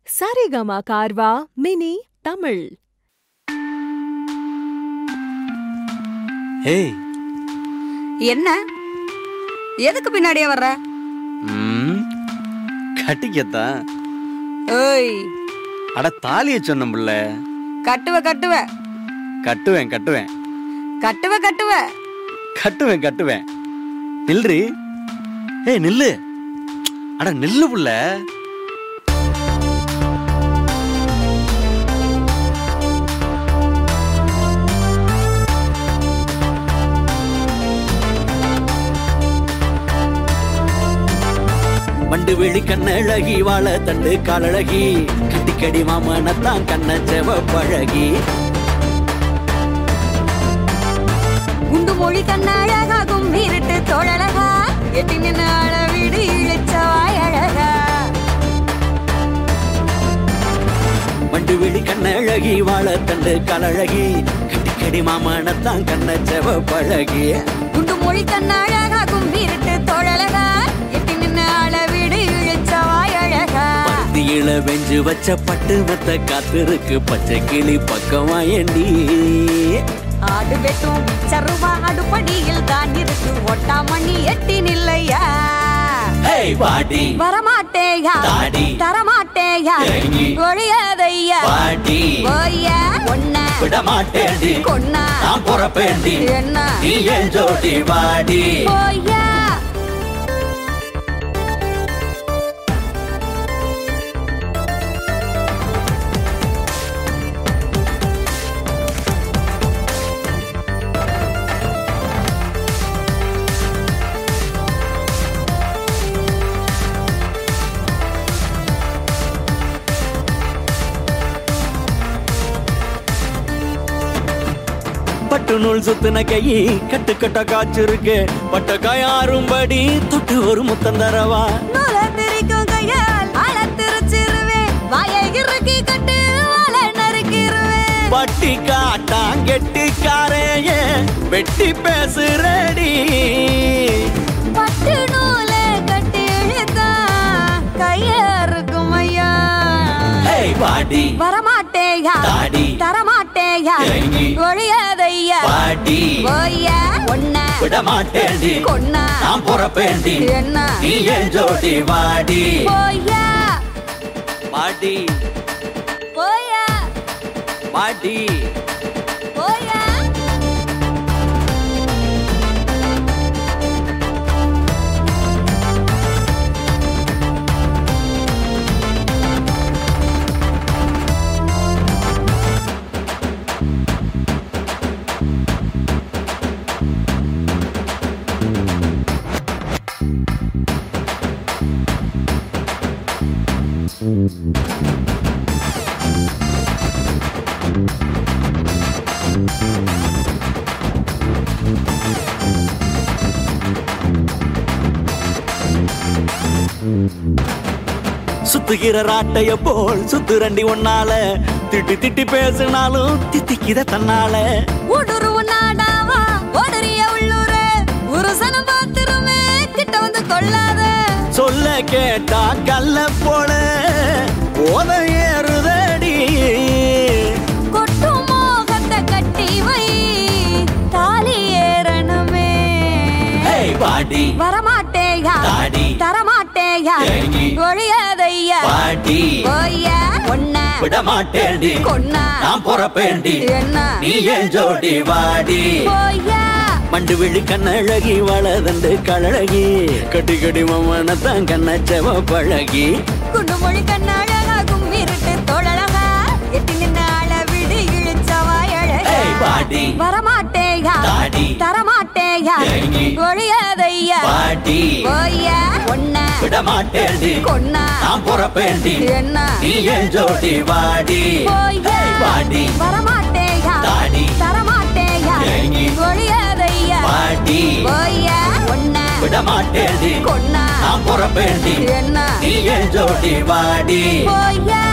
Saregama கார்வா mini Tamil ஏய் என்ன எதுக்கு பின்னாடியே வர்ற ம், கட்டிக்கத்தான் ஏய் அட தாலிய சொன்னமுல்ல கட்டுவ கட்டுவ கட்டுவேன் கட்டுவேன் கட்டுவ கட்டுவ கட்டுவேன் கட்டுவேன் நில்றி ஏய் நில்லு அட நில்லு புள்ள மண்டு வெளி கண்ணழகி வாழ தண்டு காலழகி கட்டிக்கடி மாமனத்தான் கண்ண செவ பழகி குண்டு மொழி கண்ணழகாகும் வீரட்டு தோழழகா எட்டி நின்று அளவிடு இழிச்சவாய் அழகா மண்டு வெளி கண்ணழகி வாழ தண்டு காலழகி கட்டிக்கடி மாமனத்தான் கண்ண செவ பழகி குண்டு மொழி கண்ணழகாகும் வீரட்டு தோழழகா எட்டி நின்று அளவிடு இழிச்சவாய் அழகா பத்தியில வெஞ்சு வச்ச பட்டு மெத்த காத்திருக்கு பச்சை கிளி பக்கமா ஏண்டி ஆடு வெட்டும் சருவா அடுப்படியில் தான் இருக்கு ஒட்டாமணி எட்டி நில்லையா ஹேய் பாடி வரமாட்டேயா தாடி. தரமாட்டேயா ஏங்கி. ஒழியாதையா பாடி ஓய்யா ஒன்ன விட மாட்டேண்டி கொன்னா நான் பொறப்பேண்டி என்ன நீ என் ஜோடி வாடி ஓய்யா பட்டு நூல் சுத்தின கை கட்டு கட்ட காய்ச்சிருக்கு பட்ட காயாரும்படி தொட்டு ஒரு முத்தம் தரவா நூலை திரிக்கும் கையால் ஆள திருச்சிருவேன் வாயை இறுக்கி கட்டு வாழை நறுக்கிருவேன் பட்டி காட்டாங்கெட்டிக்காரேய வெட்டி பேசுறடி பட்டு நூலை கட்டி இழுத்தா கையா இருக்கும் ஐயா ஹேய் பாடி வரமாட்டேயா தாடி. தரமாட்டேயா ஏங்கி. ஒழியாதையா பாடி ஓய்யா ஒன்ன விட மாட்டேண்டி கொன்னா நான் பொறப்பேண்டி என்ன நீ என் ஜோடி வாடி ஓய்யா பாடி ஓய்யா பாடி ஓய்யா சுத்துகிற ராட்டைய போல் சுத்துரண்டி ஒன்னால திட்டி திட்டி பேசினாலும் தித்திக்கித தன்னால ஊடுருவு நாடாவா ஓடறிய உள்ளூரு உருசனம் பாத்திரமே கிட்ட வந்து கொள்ளாத சொல்ல கேட்டா கல்ல போல போத ஏறுதடி கொட்டும் மோகத்தை கட்டி வை தாலி ஏறணுமே ஹேய் பாடி வரமாட்டேயா தாடி. தரமாட்டேயா ஏங்கி. ஒழியாதையா பாடி ஓய்யா ஒன்ன விட மாட்டேண்டி கொன்னா நான் பொறப்பேண்டி என்ன நீ என் ஜோடி வாடி ஓய்யா மண்டு விழி கண்ணழகி வளதண்டு கழகி கட்டி கடி மம்மனத்தான் கண்ணச்சவ பழகி குண்டு மொழி கண்ணழகாகும் இருட்டு தோழழகா எட்டி நின்ன அளவிடு இழிச்சவாய் ஹேய் அழகா பாடி வரமாட்டேயா தாடி. தரமாட்டேயா ஏங்கி. ஒழியாதையா பாடி ஓய்யா ஒன்ன விட மாட்டேண்டி கொன்னா நான் பொறப்பேண்டி என்ன நீ என் ஜோடி வாடி ஓய்யா ஹேய் பாடி வரமாட்டேயா தாடி. தரமாட்டேயா ஏங்கி. ஒழியாதையா பாடி ஓய்யா ஒன்ன விட மாட்டேண்டி கொன்னா நான் பொறப்பேண்டி என்ன நீ என் ஜோடி வாடி ஓய்யா